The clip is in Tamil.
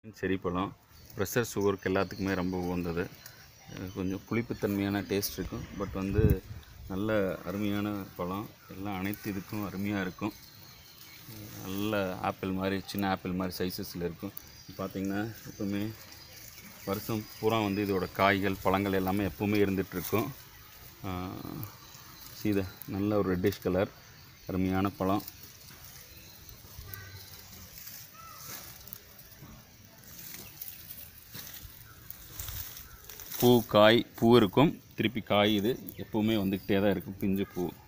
செரி பழம் ப்ரெஷர் சுகருக்கு எல்லாத்துக்குமே ரொம்ப உகந்தது அஹ் கொஞ்சம் புளிப்புத்தன்மையான டேஸ்ட் இருக்கும் பட் வந்து நல்ல அருமையான பழம் எல்லாம் அனைத்து இதுக்கும் அருமையாக இருக்கும் நல்ல ஆப்பிள் மாதிரி சின்ன ஆப்பிள் மாதிரி சைஸஸில் இருக்கும் பார்த்தீங்கன்னா எப்பவுமே வருஷம் பூரா வந்து இதோட காய்கள் பழங்கள் எல்லாமே எப்பவுமே இருந்துகிட்ருக்கும் சீத நல்ல ஒரு ரெட்டிஷ் கலர் அருமையான பழம் பூ காய் பூ இருக்கும் திருப்பி காய் இது எப்பவுமே வந்துக்கிட்டே தான் இருக்கும் பிஞ்சு பூ